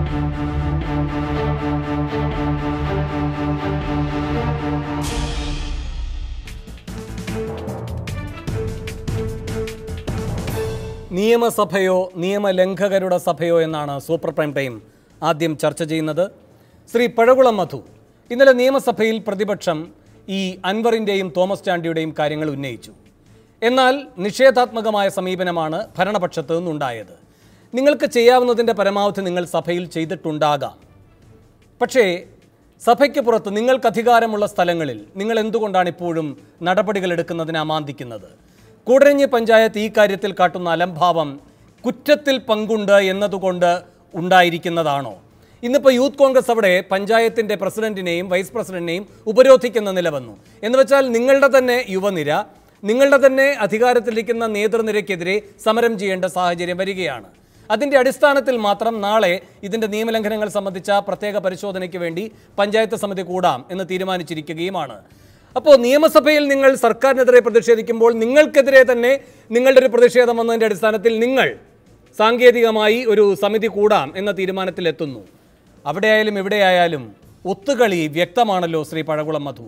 നിയമസഭയോ നിയമലംഘകരുടെ സഭയോ എന്നാണ് super prime time ആദ്യം ചർച്ച ചെയ്യുന്നത് ശ്രീ പഴകുളം മധു ഇന്നലെ നിയമസഭയിൽ പ്രതിപക്ഷം ഈ അൻവറിൻ്റെയും തോമസ് ചാണ്ടിയുടെയും കാര്യങ്ങൾ ഉന്നയിച്ചു എന്നാൽ നിഷേധാത്മകമായ സമീപനമാണ് ഭരണപക്ഷത്തു നിന്നുണ്ടായത് നിങ്ങൾക്ക് ചെയ്യാവുന്നതിൻ്റെ പരമാവധി നിങ്ങൾ സഭയിൽ ചെയ്തിട്ടുണ്ടാകാം പക്ഷേ സഭയ്ക്ക് പുറത്ത് നിങ്ങൾക്ക് അധികാരമുള്ള സ്ഥലങ്ങളിൽ നിങ്ങൾ എന്തുകൊണ്ടാണ് ഇപ്പോഴും നടപടികൾ എടുക്കുന്നതിന് അമാന്തിക്കുന്നത് കൂടരഞ്ഞി പഞ്ചായത്ത് ഈ കാര്യത്തിൽ കാട്ടുന്ന അലംഭാവം കുറ്റത്തിൽ പങ്കുണ്ട് എന്നതുകൊണ്ട് ഉണ്ടായിരിക്കുന്നതാണോ ഇന്നിപ്പോൾ യൂത്ത് കോൺഗ്രസ് അവിടെ പഞ്ചായത്തിൻ്റെ പ്രസിഡന്റിനെയും വൈസ് പ്രസിഡന്റിനെയും ഉപരോധിക്കുന്ന നില വന്നു എന്ന് വെച്ചാൽ നിങ്ങളുടെ തന്നെ യുവനിര നിങ്ങളുടെ തന്നെ അധികാരത്തിലിരിക്കുന്ന നേതൃനിരക്കെതിരെ സമരം ചെയ്യേണ്ട സാഹചര്യം വരികയാണ് അതിൻ്റെ അടിസ്ഥാനത്തിൽ മാത്രം നാളെ ഇതിൻ്റെ നിയമലംഘനങ്ങൾ സംബന്ധിച്ച പ്രത്യേക പരിശോധനയ്ക്ക് വേണ്ടി പഞ്ചായത്ത് സമിതി കൂടാം എന്ന് തീരുമാനിച്ചിരിക്കുകയുമാണ് അപ്പോൾ നിയമസഭയിൽ നിങ്ങൾ സർക്കാരിനെതിരെ പ്രതിഷേധിക്കുമ്പോൾ നിങ്ങൾക്കെതിരെ തന്നെ നിങ്ങളുടെ ഒരു പ്രതിഷേധം വന്നതിൻ്റെ അടിസ്ഥാനത്തിൽ നിങ്ങൾ സാങ്കേതികമായി ഒരു സമിതി കൂടാം എന്ന തീരുമാനത്തിലെത്തുന്നു അവിടെയായാലും ഇവിടെയായാലും ഒത്തുകളി വ്യക്തമാണല്ലോ ശ്രീ പഴകുളം മധു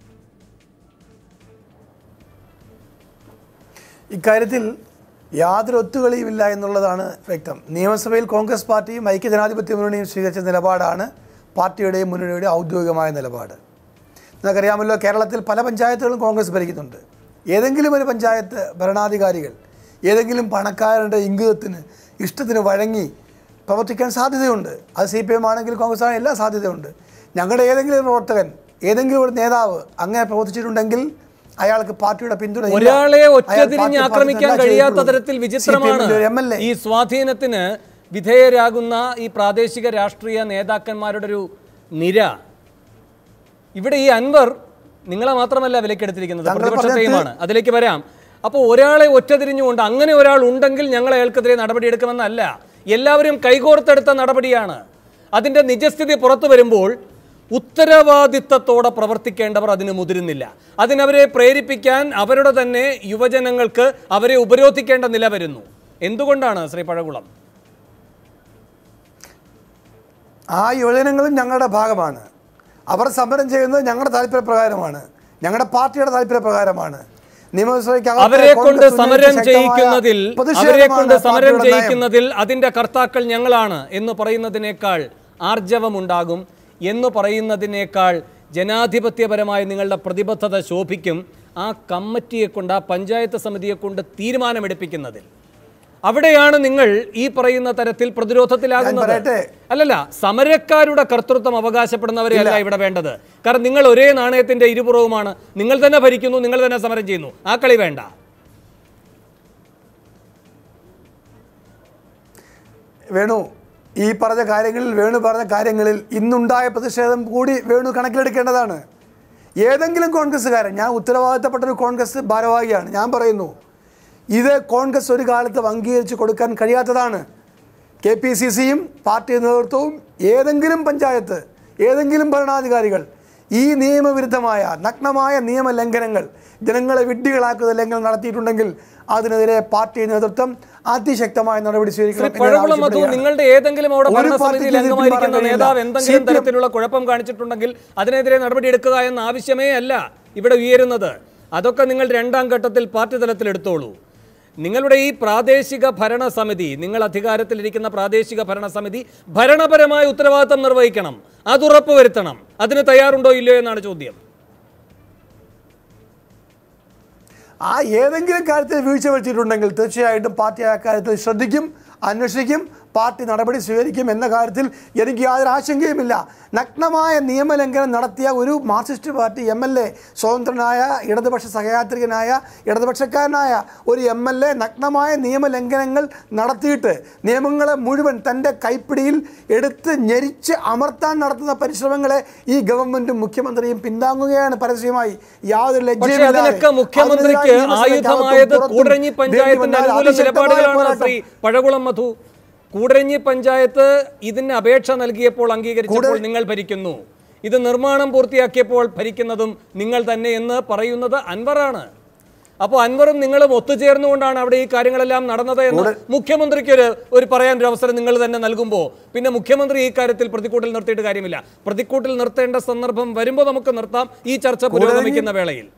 ഇക്കാര്യത്തിൽ യാതൊരു ഒത്തുകളിയുമില്ല എന്നുള്ളതാണ് വ്യക്തം നിയമസഭയിൽ കോൺഗ്രസ് പാർട്ടിയും ഐക്യജനാധിപത്യ മുന്നണിയും സ്വീകരിച്ച നിലപാടാണ് പാർട്ടിയുടെയും മുന്നണിയുടെയും ഔദ്യോഗികമായ നിലപാട് നിങ്ങൾക്കറിയാമല്ലോ കേരളത്തിൽ പല പഞ്ചായത്തുകളും കോൺഗ്രസ് ഭരിക്കുന്നുണ്ട് ഏതെങ്കിലും ഒരു പഞ്ചായത്ത് ഭരണാധികാരികൾ ഏതെങ്കിലും പണക്കാരൻ്റെ ഇംഗിതത്തിന് ഇഷ്ടത്തിന് വഴങ്ങി പ്രവർത്തിക്കാൻ സാധ്യതയുണ്ട് അത് സി പി എം ആണെങ്കിൽ കോൺഗ്രസ് ആണെങ്കിൽ എല്ലാ സാധ്യതയുണ്ട് ഞങ്ങളുടെ ഏതെങ്കിലും ഒരു പ്രവർത്തകൻ ഏതെങ്കിലും ഒരു നേതാവ് അങ്ങനെ പ്രവർത്തിച്ചിട്ടുണ്ടെങ്കിൽ അയാൾക്ക് പാർട്ടിയുടെ പിന്തുണ ഇല്ല. ഒരാളെ അയാൾ ഒറ്റതിരിഞ്ഞ് പാർട്ടി ആക്രമിക്കാൻ പാർട്ടി കഴിയാത്ത ചെയ്തിട്ടുള്ളത്. തരത്തിൽ വിചിത്രമാണ് CPM ന്റെ ഒരു MLA. ഈ സ്വാധീനത്തിന് വിധേയരാകുന്ന ഈ പ്രാദേശിക രാഷ്ട്രീയ നേതാക്കന്മാരുടെ ഒരു നിര ഇവിടെ ഈ അൻവർ നിങ്ങളെ മാത്രമല്ല വിലക്കെടുത്തിരിക്കുന്നത് താങ്കൾ പ്രതിപക്ഷത്തെയുമാണ് അതിലേക്ക് വരാം അപ്പോൾ ഒരാളെ ഒറ്റതിരിഞ്ഞുകൊണ്ട് അങ്ങനെ ഒരാൾ ഉണ്ടെങ്കിൽ ഞങ്ങൾ അയാൾക്കെതിരെ നടപടിയെടുക്കുമെന്നല്ല എല്ലാവരും കൈകോർത്തെടുത്ത നടപടിയാണ് അതിൻ്റെ നിജസ്ഥിതി പുറത്തു വരുമ്പോൾ ഉത്തരവാദിത്തത്തോടെ പ്രവർത്തിക്കേണ്ടവർ അതിന് മുതിരുന്നില്ല അതിനവരെ പ്രേരിപ്പിക്കാൻ അവരുടെ തന്നെ യുവജനങ്ങൾക്ക് അവരെ ഉപരോധിക്കേണ്ട നില വരുന്നു എന്തുകൊണ്ടാണ് ശ്രീ പഴകുളം ആ യുവജനങ്ങളും ഞങ്ങളുടെ ഭാഗമാണ് അവർ സമരം ചെയ്യുന്നത് ഞങ്ങളുടെ താല്പര്യപ്രകാരമാണ് ഞങ്ങളുടെ പാർട്ടിയുടെ താല്പര്യപ്രകാരമാണ് നിയമസഭയ്ക്കകത്ത് അവരെ കൊണ്ട് കോൺഗ്രസ് സമരം ഉന്നയിച്ച ശക്തമായ ചെയ്യിക്കുന്നതിൽ പ്രതിഷേധമാണ് അവരെ കൊണ്ട് സമരം പാർട്ടിയുടെ നയം. ചെയ്യിക്കുന്നതിൽ അതിന്റെ കർത്താക്കൾ ഞങ്ങളാണ് എന്ന് പറയുന്നതിനേക്കാൾ ആർജവമുണ്ടാകും എന്ന് പറയുന്നതിനേക്കാൾ ജനാധിപത്യപരമായ നിങ്ങളുടെ പ്രതിബദ്ധത ശോഭിക്കും ആ കമ്മിറ്റിയെ കൊണ്ട് ആ പഞ്ചായത്ത് സമിതിയെ കൊണ്ട് തീരുമാനമെടുപ്പിക്കുന്നതിൽ അവിടെയാണ് നിങ്ങൾ ഈ പറയുന്ന തരത്തിൽ പ്രതിരോധത്തിലാകുന്നത് ഞാൻ പറയട്ടെ? അല്ലല്ല സമരക്കാരുടെ കർത്തൃത്വം അവകാശപ്പെടുന്നവരെ അല്ല ഇവിടെ വേണ്ടത് കാരണം നിങ്ങൾ ഒരേ നാണയത്തിന്റെ ഇരുപുറവുമാണ് നിങ്ങൾ തന്നെ ഭരിക്കുന്നു നിങ്ങൾ തന്നെ സമരം ചെയ്യുന്നു ആ കളി വേണ്ട വേണു ഈ പറഞ്ഞ കാര്യങ്ങളിൽ വേണു പറഞ്ഞ കാര്യങ്ങളിൽ ഇന്നുണ്ടായ പ്രതിഷേധം കൂടി വേണു കണക്കിലെടുക്കേണ്ടതാണ് ഏതെങ്കിലും കോൺഗ്രസ്സുകാരൻ ഞാൻ ഉത്തരവാദിത്തപ്പെട്ട ഒരു കോൺഗ്രസ് ഭാരവാഹിയാണ് ഞാൻ പറയുന്നു ഇത് കോൺഗ്രസ് ഒരു കാലത്ത് അംഗീകരിച്ച് കൊടുക്കാൻ കഴിയാത്തതാണ് കെ പി സി സിയും പാർട്ടി നേതൃത്വവും ഏതെങ്കിലും പഞ്ചായത്ത് ഏതെങ്കിലും ഭരണാധികാരികൾ ഈ നിയമവിരുദ്ധമായ നഗ്നമായ നിയമലംഘനങ്ങൾ ജനങ്ങളെ വിഡ്ഢികളാക്കുന്ന ലംഘനം നടത്തിയിട്ടുണ്ടെങ്കിൽ അതിനെതിരെ പാർട്ടി നേതൃത്വം അതിശക്തമായ നടപടി ശ്രീ സ്വീകരിക്കണം എന്ന് പഴകുളം മധു ആവശ്യപ്പെടുകയാണ്. നിങ്ങളുടെ ഏതെങ്കിലും അവിടെ ഒരു ഭരണസമിതിയിൽ പാർട്ടിക്ക് അംഗമായിരിക്കുന്ന ഇതിൽ നേതാവ് പിന്മാറാൻ എന്തെങ്കിലും കഴിയില്ല. തരത്തിലുള്ള കുഴപ്പം കാണിച്ചിട്ടുണ്ടെങ്കിൽ അതിനെതിരെ നടപടിയെടുക്കുക എന്ന ആവശ്യമേ അല്ല ഇവിടെ ഉയരുന്നത് അതൊക്കെ നിങ്ങൾ രണ്ടാം ഘട്ടത്തിൽ പാർട്ടി തലത്തിൽ എടുത്തോളൂ നിങ്ങളുടെ ഈ പ്രാദേശിക ഭരണസമിതി നിങ്ങൾ അധികാരത്തിലിരിക്കുന്ന പ്രാദേശിക ഭരണസമിതി ഭരണപരമായ ഉത്തരവാദിത്തം നിർവഹിക്കണം അത് ഉറപ്പുവരുത്തണം അതിന് തയ്യാറുണ്ടോ ഇല്ലയോ എന്നാണ് ചോദ്യം ആ ഏതെങ്കിലും കാര്യത്തിൽ വീഴ്ച വരുത്തിയിട്ടുണ്ടെങ്കിൽ തീർച്ചയായിട്ടും പാർട്ടി ആ കാര്യത്തിൽ ശ്രദ്ധിക്കും അന്വേഷിക്കും പാർട്ടി നടപടി സ്വീകരിക്കും എന്ന കാര്യത്തിൽ എനിക്ക് യാതൊരു ആശങ്കയുമില്ല നഗ്നമായ നിയമലംഘനം നടത്തിയ ഒരു Marxist party M L A സ്വതന്ത്രനായ ഇടതുപക്ഷ സഹയാത്രികനായ ഇടതുപക്ഷക്കാരനായ ഒരു എം എൽ എ നഗ്നമായ നിയമലംഘനങ്ങൾ നടത്തിയിട്ട് നിയമങ്ങളെ മുഴുവൻ തൻ്റെ കൈപ്പിടിയിൽ എടുത്ത് ഞെരിച്ച് അമർത്താൻ നടത്തുന്ന പരിശ്രമങ്ങളെ ഈ ഗവൺമെൻറ്റും മുഖ്യമന്ത്രിയും പിന്താങ്ങുകയാണ് പരസ്യമായി യാതൊരു പക്ഷേ ലജ്ജയുമില്ലാതെ. അതിനൊക്കെ മുഖ്യമന്ത്രിക്ക് അതിനെതിരായി നിയമസഭയ്ക്കകത്തും ആയുധമായത് പുറത്തും കൂടരഞ്ഞി പഞ്ചായത്തിന്റെ വേണ്ടി വന്നാൽ അനുകൂല അതിശക്തമായ നിലപാടുകളാണ് പോരാട്ടം. ശ്രീ പഴകുളം മധു കൂടരഞ്ഞി പഞ്ചായത്ത് ഇതിന് അപേക്ഷ നൽകിയപ്പോൾ അംഗീകരിച്ചപ്പോൾ നിങ്ങൾ ഭരിക്കുന്നു ഇത് നിർമ്മാണം പൂർത്തിയാക്കിയപ്പോൾ ഭരിക്കുന്നതും നിങ്ങൾ തന്നെ എന്ന് പറയുന്നത് അൻവറാണ് അപ്പോൾ അൻവറും നിങ്ങളും ഒത്തുചേർന്നുകൊണ്ടാണ് അവിടെ ഈ കാര്യങ്ങളെല്ലാം നടന്നത് എന്ന് മുഖ്യമന്ത്രിക്ക് ഒരു ഒരു പറയാൻ ഒരു അവസരം നിങ്ങൾ തന്നെ നൽകുമ്പോൾ പിന്നെ മുഖ്യമന്ത്രി ഈ കാര്യത്തിൽ പ്രതിക്കൂട്ടിൽ നിർത്തിയിട്ട് കാര്യമില്ല പ്രതിക്കൂട്ടിൽ നിർത്തേണ്ട സന്ദർഭം വരുമ്പോൾ നമുക്ക് നിർത്താം ഈ ചർച്ച പുരോഗമിക്കുന്ന വേളയിൽ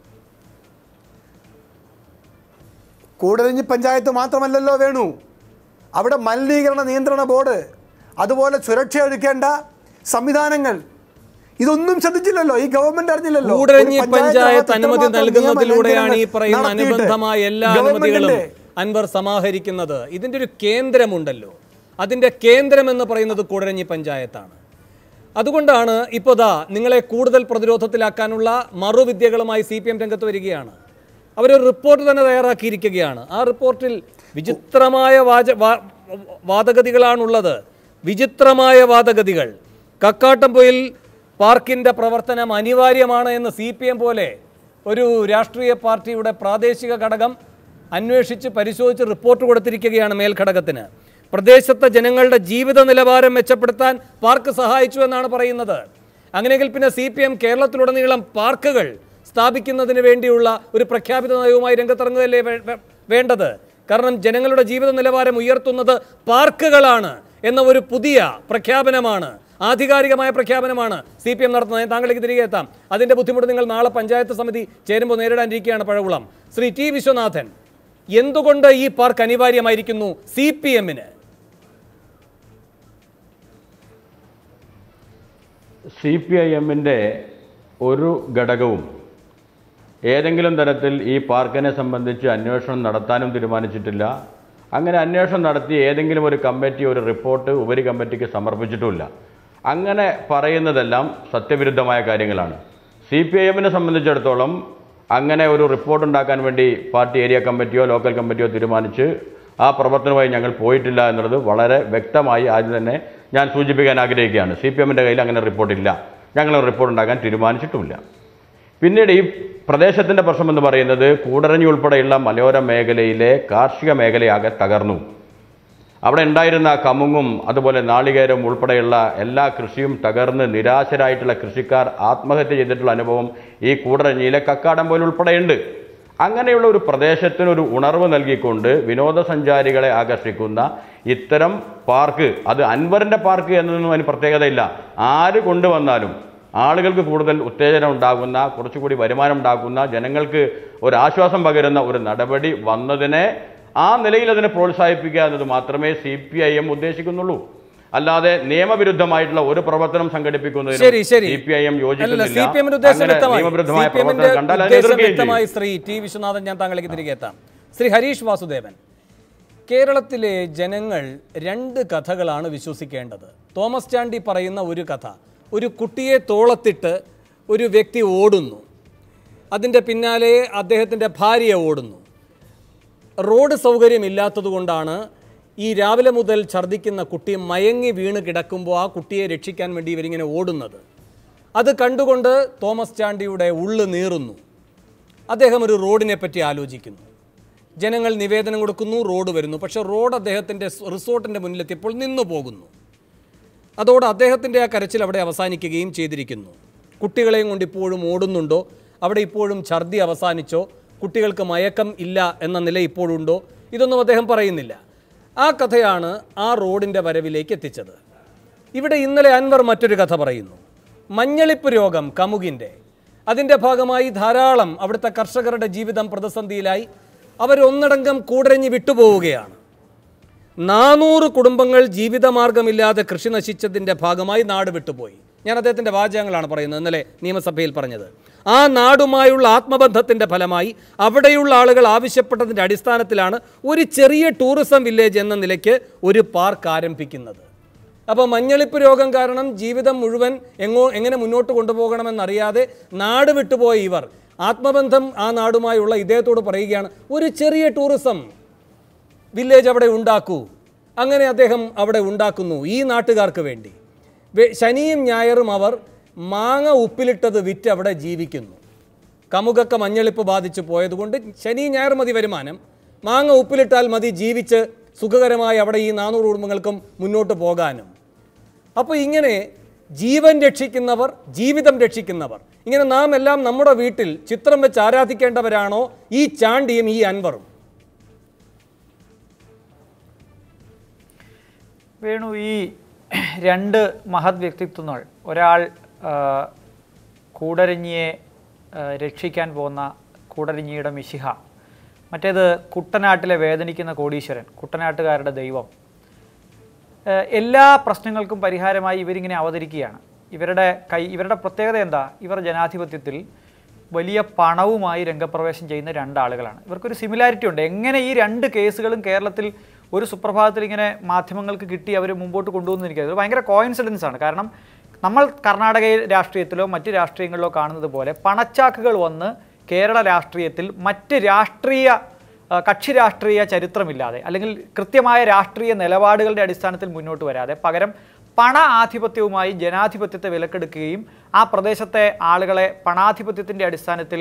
കൂടരഞ്ഞി പഞ്ചായത്ത് മാത്രമല്ലല്ലോ വേണു അവിടെ മലിനീകരണ നിയന്ത്രണ ബോർഡ് അതുപോലെ സുരക്ഷ ഒരുക്കേണ്ട സംവിധാനങ്ങൾ ഇതൊന്നും ശ്രദ്ധിച്ചില്ലല്ലോ ഈ ഗവൺമെന്റ് അറിഞ്ഞില്ലല്ലോ ഒരു കൂടരഞ്ഞി പഞ്ചായത്തിനകത്ത് പഞ്ചായത്ത് അനുമതി ഇത്രമാത്രം നൽകുന്നതിലൂടെയാണ് ഈ നിയമലംഘനങ്ങൾ പറയുന്ന നടത്തിയിട്ട് അനുബന്ധമായ എല്ലാ അനുമതികളും ഗവൺമെന്റിന്റെ അൻവർ സമാഹരിക്കുന്നത് ഇതിന്റെ ഒരു കേന്ദ്രമുണ്ടല്ലോ അതിന്റെ കേന്ദ്രം എന്ന് പറയുന്നത് കൂടരഞ്ഞി പഞ്ചായത്താണ് അതുകൊണ്ടാണ് ഇപ്പോൾ ദാ നിങ്ങളെ കൂടുതൽ പ്രതിരോധത്തിലാക്കാനുള്ള മറുവിദ്യകളുമായി സി പി എം രംഗത്ത് വരികയാണ് അവരൊരു റിപ്പോർട്ട് തന്നെ തയ്യാറാക്കിയിരിക്കുകയാണ് ആ റിപ്പോർട്ടിൽ വിചിത്രമായ വാച വാ- വാദഗതികളാണുള്ളത് വിചിത്രമായ വാദഗതികൾ കക്കാട്ടംപൊയിൽ പാർക്കിൻ്റെ പ്രവർത്തനം അനിവാര്യമാണ് എന്ന് സി പി എം പോലെ ഒരു രാഷ്ട്രീയ പാർട്ടിയുടെ പ്രാദേശിക ഘടകം അന്വേഷിച്ച് പരിശോധിച്ച് റിപ്പോർട്ട് കൊടുത്തിരിക്കുകയാണ് മേൽഘടകത്തിന് പ്രദേശത്തെ ജനങ്ങളുടെ ജീവിത നിലവാരം മെച്ചപ്പെടുത്താൻ പാർക്ക് സഹായിച്ചു എന്നാണ് പറയുന്നത് അങ്ങനെയെങ്കിൽ പിന്നെ സി പി എം കേരളത്തിലുടനീളം പാർക്കുകൾ സ്ഥാപിക്കുന്നതിന് വേണ്ടിയുള്ള ഒരു പ്രഖ്യാപിത നയവുമായി രംഗത്തിറങ്ങുകയല്ലേ വേ- വേ- വേണ്ടത് കാരണം ജനങ്ങളുടെ ജീവിത നിലവാരം ഉയർത്തുന്നത് പാർക്കുകളാണ് എന്ന ഒരു പുതിയ പ്രഖ്യാപനമാണ് ആധികാരികമായ പ്രഖ്യാപനമാണ് സി പി എം നടത്തുന്നത് ഞാൻ താങ്കളിലേക്ക് തിരികെ എത്താം അതിന്റെ ബുദ്ധിമുട്ട് നിങ്ങൾ നാളെ പഞ്ചായത്ത് സമിതി ചേരുമ്പോൾ നേരിടാനിരിക്കുകയാണ് പഴകുളം ശ്രീ ടി വിശ്വനാഥൻ എന്തുകൊണ്ട് ഈ പാർക്ക് അനിവാര്യമായിരിക്കുന്നു സി പി എമ്മിന് സി പി ഐ എമ്മിൻ്റെ ഒരു ഘടകവും ഏതെങ്കിലും തരത്തിൽ ഈ പാർക്കിനെ സംബന്ധിച്ച് അന്വേഷണം നടത്താനും തീരുമാനിച്ചിട്ടില്ല അങ്ങനെ അന്വേഷണം നടത്തി ഏതെങ്കിലും ഒരു കമ്മിറ്റി ഒരു റിപ്പോർട്ട് ഉപരി കമ്മിറ്റിക്ക് സമർപ്പിച്ചിട്ടുമില്ല അങ്ങനെ പറയുന്നതെല്ലാം സത്യവിരുദ്ധമായ കാര്യങ്ങളാണ് സി പി ഐ എമ്മിനെ സംബന്ധിച്ചിടത്തോളം അങ്ങനെ ഒരു റിപ്പോർട്ട് ഉണ്ടാക്കാൻ വേണ്ടി പാർട്ടി ഏരിയ കമ്മിറ്റിയോ ലോക്കൽ കമ്മിറ്റിയോ തീരുമാനിച്ച് ആ പ്രവർത്തനവുമായി ഞങ്ങൾ പോയിട്ടില്ല എന്നുള്ളത് വളരെ വ്യക്തമായി ആദ്യം തന്നെ ഞാൻ സൂചിപ്പിക്കാൻ ആഗ്രഹിക്കുകയാണ് സി പി എമ്മിൻ്റെ കയ്യിൽ അങ്ങനെ റിപ്പോർട്ടില്ല ഞങ്ങൾ റിപ്പോർട്ട് ഉണ്ടാക്കാൻ തീരുമാനിച്ചിട്ടുമില്ല പിന്നീട് ഈ പ്രദേശത്തിൻ്റെ പ്രശ്നം എന്ന് പറയുന്നത് കൂടരഞ്ഞി ഉൾപ്പെടെയുള്ള മലയോര മേഖലയിലെ കാർഷിക മേഖലയാകെ തകർന്നു അവിടെ ഉണ്ടായിരുന്ന കമുങ്ങും അതുപോലെ നാളികേരം ഉൾപ്പെടെയുള്ള എല്ലാ കൃഷിയും തകർന്ന് നിരാശരായിട്ടുള്ള കൃഷിക്കാർ ആത്മഹത്യ ചെയ്തിട്ടുള്ള അനുഭവം ഈ കൂടരഞ്ഞിയിലെ കക്കാടം പോലെ ഉൾപ്പെടെയുണ്ട് അങ്ങനെയുള്ള ഒരു പ്രദേശത്തിന് ഒരു ഉണർവ് നൽകിക്കൊണ്ട് വിനോദസഞ്ചാരികളെ ആകർഷിക്കുന്ന ഇത്തരം പാർക്ക് അത് അൻവറിൻ്റെ പാർക്ക് എന്നതൊന്നും അതിന് പ്രത്യേകതയില്ല ആര് കൊണ്ടുവന്നാലും ആളുകൾക്ക് കൂടുതൽ ഉത്തേജനം ഉണ്ടാകുന്ന കുറച്ചുകൂടി വരുമാനം ഉണ്ടാക്കുന്ന ജനങ്ങൾക്ക് ഒരു ആശ്വാസം പകരുന്ന ഒരു നടപടി വന്നതിനെ ആ നിലയിൽ അതിനെ പ്രോത്സാഹിപ്പിക്കുക എന്നത് മാത്രമേ സി പി ഐ എം ഉദ്ദേശിക്കുന്നുള്ളൂ അല്ലാതെ നിയമവിരുദ്ധമായിട്ടുള്ള ഒരു പ്രവർത്തനം സംഘടിപ്പിക്കുന്നതിന് ശരി ശരി സി പി ഐ എം അല്ലല്ല സി പി എമ്മിന്റെ യോജിക്കുന്നില്ല ഉദ്ദേശം അങ്ങനെ വ്യക്തമായി നിയമവിരുദ്ധമായ സി പി എമ്മിന്റെ പ്രവർത്തനം കണ്ടാൽ അതിനെ ഉദ്ദേശം എതിർക്കുകയും ചെയ്യും വ്യക്തമായി ശ്രീ ടി വിശ്വനാഥൻ ഞാൻ താങ്കളിലേക്ക് തിരികെ എത്താം ശ്രീ ഹരീഷ് വാസുദേവൻ കേരളത്തിലെ ജനങ്ങൾ രണ്ട് കഥകളാണ് വിശ്വസിക്കേണ്ടത് തോമസ് ചാണ്ടി പറയുന്ന ഒരു കഥ ഒരു കുട്ടിയെ തോളത്തിട്ട് ഒരു വ്യക്തി ഓടുന്നു അതിൻ്റെ പിന്നാലെ അദ്ദേഹത്തിൻ്റെ ഭാര്യ ഓടുന്നു റോഡ് സൗകര്യമില്ലാത്തതുകൊണ്ടാണ് ഈ രാവിലെ മുതൽ ഛർദ്ദിക്കുന്ന കുട്ടി മയങ്ങി വീണ് കിടക്കുമ്പോൾ ആ കുട്ടിയെ രക്ഷിക്കാൻ വേണ്ടി ഇവരിങ്ങനെ ഓടുന്നത് അത് കണ്ടുകൊണ്ട് തോമസ് ചാണ്ടിയുടെ ഉള്ളു നീറുന്നു അദ്ദേഹം ഒരു റോഡിനെ പറ്റി ആലോചിക്കുന്നു ജനങ്ങൾ നിവേദനം കൊടുക്കുന്നു റോഡ് വരുന്നു പക്ഷേ റോഡ് അദ്ദേഹത്തിൻ്റെ റിസോർട്ടിൻ്റെ മുന്നിലെത്തിയപ്പോൾ നിന്നു പോകുന്നു അതോടെ അദ്ദേഹത്തിൻ്റെ ആ കരച്ചിൽ അവിടെ അവസാനിക്കുകയും ചെയ്തിരിക്കുന്നു കുട്ടികളെയും കൊണ്ട് ഇപ്പോഴും ഓടുന്നുണ്ടോ അവിടെ ഇപ്പോഴും ഛർദി അവസാനിച്ചോ കുട്ടികൾക്ക് മയക്കം ഇല്ല എന്ന നില ഇപ്പോഴുണ്ടോ ഇതൊന്നും അദ്ദേഹം പറയുന്നില്ല ആ കഥയാണ് ആ റോഡിൻ്റെ വരവിലേക്ക് എത്തിച്ചത് ഇവിടെ ഇന്നലെ അൻവർ മറ്റൊരു കഥ പറയുന്നു മഞ്ഞളിപ്പ് രോഗം കമുകിൻ്റെ അതിൻ്റെ ഭാഗമായി ധാരാളം അവിടുത്തെ കർഷകരുടെ ജീവിതം പ്രതിസന്ധിയിലായി അവരൊന്നടങ്കം കൂടരഞ്ഞ് വിട്ടുപോവുകയാണ് നാനൂറ് കുടുംബങ്ങൾ ജീവിതമാർഗമില്ലാതെ കൃഷി നശിച്ചതിൻ്റെ ഭാഗമായി നാട് വിട്ടുപോയി ഞാൻ അദ്ദേഹത്തിൻ്റെ വാചകങ്ങളാണ് പറയുന്നത് ഇന്നലെ നിയമസഭയിൽ പറഞ്ഞത് ആ നാടുമായുള്ള ആത്മബന്ധത്തിൻ്റെ ഫലമായി അവിടെയുള്ള ആളുകൾ ആവശ്യപ്പെട്ടതിൻ്റെ അടിസ്ഥാനത്തിലാണ് ഒരു ചെറിയ ടൂറിസം വില്ലേജ് എന്ന നിലയ്ക്ക് ഒരു പാർക്ക് ആരംഭിക്കുന്നത് അപ്പോൾ മഞ്ഞളിപ്പ് രോഗം കാരണം ജീവിതം മുഴുവൻ എങ്ങോ എങ്ങനെ മുന്നോട്ട് കൊണ്ടുപോകണമെന്നറിയാതെ നാട് വിട്ടുപോയ ഇവർ ആത്മബന്ധം ആ നാടുമായുള്ള ഇദ്ദേഹത്തോട് പറയുകയാണ് ഒരു ചെറിയ ടൂറിസം വില്ലേജ് അവിടെ ഉണ്ടാക്കൂ അങ്ങനെ അദ്ദേഹം അവിടെ ഉണ്ടാക്കുന്നു ഈ നാട്ടുകാർക്ക് വേണ്ടി വെ- ശനിയും ഞായറും അവർ മാങ്ങ ഉപ്പിലിട്ടത് വിറ്റ് അവിടെ ജീവിക്കുന്നു കമുകക്ക മഞ്ഞളിപ്പ് ബാധിച്ചു പോയതുകൊണ്ട് ശനി ഞായർ മതി വരുമാനം മാങ്ങ ഉപ്പിലിട്ടാൽ മതി ജീവിച്ച് സുഖകരമായി അവിടെ ഈ നാനൂറ് കുടുംബങ്ങൾക്കും മുന്നോട്ട് പോകാനും അപ്പോൾ ഇങ്ങനെ ജീവൻ രക്ഷിക്കുന്നവർ ജീവിതം രക്ഷിക്കുന്നവർ ഇങ്ങനെ നാം എല്ലാം നമ്മുടെ വീട്ടിൽ ചിത്രം വെച്ച് ആരാധിക്കേണ്ടവരാണോ ഈ ചാണ്ടിയും ഈ അൻവറും വേണു ഈ രണ്ട് മഹത് വ്യക്തിത്വങ്ങൾ ഒരാൾ ആ, കൂടരഞ്ഞിയെ ആ, രക്ഷിക്കാൻ പോകുന്ന കൂടരഞ്ഞിയുടെ മിശിഹ മറ്റേത് കുട്ടനാട്ടിലെ വേദനിക്കുന്ന കോടീശ്വരൻ കുട്ടനാട്ടുകാരുടെ ദൈവം ഏഹ് എല്ലാ പ്രശ്നങ്ങൾക്കും പരിഹാരമായി ഇവരിങ്ങനെ അവതരിക്കുകയാണ് ഇവരുടെ കൈ ഇവരുടെ പ്രത്യേകത എന്താ ഇവർ ജനാധിപത്യത്തിൽ വലിയ പണവുമായി രംഗപ്രവേശം ചെയ്യുന്ന രണ്ടാളുകളാണ് ഇവർക്കൊരു സിമിലാരിറ്റി ഉണ്ട് എങ്ങനെ ഈ രണ്ട് കേസുകളും കേരളത്തിൽ ഒരു സുപ്രഭാതത്തിൽ ഇങ്ങനെ മാധ്യമങ്ങൾക്ക് കിട്ടി അവർ മുമ്പോട്ട് കൊണ്ടുവന്നു എനിക്കത് ഭയങ്കര കോയിൻസിഡൻസ് ആണ് കാരണം നമ്മൾ കർണാടക രാഷ്ട്രീയത്തിലോ മറ്റ് രാഷ്ട്രീയങ്ങളിലോ കാണുന്നത് പോലെ പണച്ചാക്കുകൾ വന്ന് കേരള രാഷ്ട്രീയത്തിൽ മറ്റ് രാഷ്ട്രീയ ആ, കക്ഷി രാഷ്ട്രീയ ചരിത്രമില്ലാതെ അല്ലെങ്കിൽ കൃത്യമായ രാഷ്ട്രീയ നിലപാടുകളുടെ അടിസ്ഥാനത്തിൽ മുന്നോട്ട് വരാതെ പകരം പണ ആധിപത്യവുമായി ജനാധിപത്യത്തെ വിലക്കെടുക്കുകയും ആ പ്രദേശത്തെ ആളുകളെ പണാധിപത്യത്തിൻ്റെ അടിസ്ഥാനത്തിൽ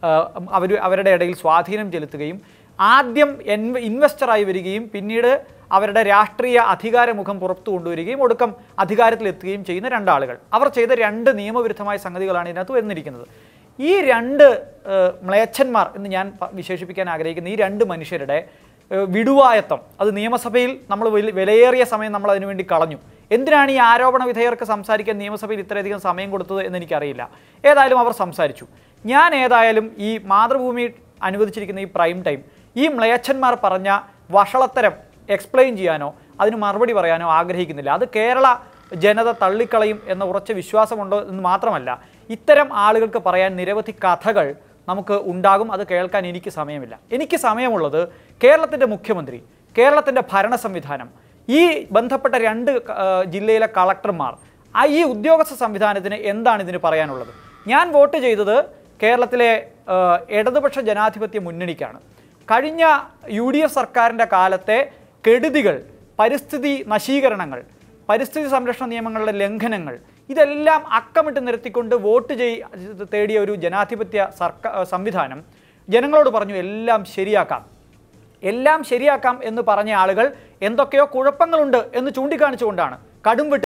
അവർ അവരുടെ ഇടയിൽ സ്വാധീനം ചെലുത്തുകയും ആദ്യം എൻവ ഇൻവെസ്റ്ററായി വരികയും പിന്നീട് അവരുടെ രാഷ്ട്രീയ അധികാരമുഖം പുറത്തു കൊണ്ടുവരികയും ഒടുക്കം അധികാരത്തിലെത്തുകയും ചെയ്യുന്ന രണ്ടാളുകൾ അവർ ചെയ്ത രണ്ട് നിയമവിരുദ്ധമായ സംഗതികളാണ് ഇതിനകത്ത് വന്നിരിക്കുന്നത് ഈ രണ്ട് ഏഹ്, മ്ലേച്ഛന്മാർ എന്ന് ഞാൻ പ- വിശേഷിപ്പിക്കാൻ ആഗ്രഹിക്കുന്ന ഈ രണ്ട് മനുഷ്യരുടെ ഏഹ്, വിടുവായത്വം അത് നിയമസഭയിൽ നമ്മൾ വലി- വിലയേറിയ സമയം നമ്മൾ അതിനുവേണ്ടി കളഞ്ഞു എന്തിനാണ് ഈ ആരോപണ വിധേയർക്ക് സംസാരിക്കാൻ നിയമസഭയിൽ ഇത്രയധികം സമയം കൊടുത്തത് എന്ന് എനിക്കറിയില്ല ഏതായാലും അവർ സംസാരിച്ചു ഞാൻ ഏതായാലും ഈ മാതൃഭൂമി അനുവദിച്ചിരിക്കുന്ന ഈ പ്രൈം ടൈം ഈ മ്ലേച്ഛന്മാർ പറഞ്ഞ വഷളത്തരം എക്സ്പ്ലെയിൻ ചെയ്യാനോ അതിന് മറുപടി പറയാനോ ആഗ്രഹിക്കുന്നില്ല അത് കേരള ജനത തള്ളിക്കളയും എന്ന ഉറച്ച വിശ്വാസമുണ്ടോ എന്ന് മാത്രമല്ല ഇത്തരം ആളുകൾക്ക് പറയാൻ നിരവധി കഥകൾ നമുക്ക് ഉണ്ടാകും അത് കേൾക്കാൻ എനിക്ക് സമയമില്ല എനിക്ക് സമയമുള്ളത് കേരളത്തിൻ്റെ മുഖ്യമന്ത്രി കേരളത്തിൻ്റെ ഭരണ സംവിധാനം ഈ ബന്ധപ്പെട്ട രണ്ട് ആ, ജില്ലയിലെ കളക്ടർമാർ ആ ഈ ഉദ്യോഗസ്ഥ സംവിധാനത്തിന് എന്താണ് ഇതിന് പറയാനുള്ളത് ഞാൻ വോട്ട് ചെയ്തത് കേരളത്തിലെ ആ, ഇടതുപക്ഷ ജനാധിപത്യ മുന്നണിക്കാണ് കഴിഞ്ഞ യു ഡി എഫ് സർക്കാരിൻ്റെ കാലത്തെ കെടുതികൾ പരിസ്ഥിതി നശീകരണങ്ങൾ പരിസ്ഥിതി സംരക്ഷണ നിയമങ്ങളുടെ ലംഘനങ്ങൾ ഇതെല്ലാം അക്കമിട്ട് നിരത്തിക്കൊണ്ട് വോട്ട് ചെയ് തേടിയ ഒരു ജനാധിപത്യ സർക്കാർ സംവിധാനം ജനങ്ങളോട് പറഞ്ഞു എല്ലാം ശരിയാക്കാം എല്ലാം ശരിയാക്കാം എന്ന് പറഞ്ഞ ആളുകൾ എന്തൊക്കെയോ കുഴപ്പങ്ങളുണ്ട് എന്ന് ചൂണ്ടിക്കാണിച്ചുകൊണ്ടാണ് കടും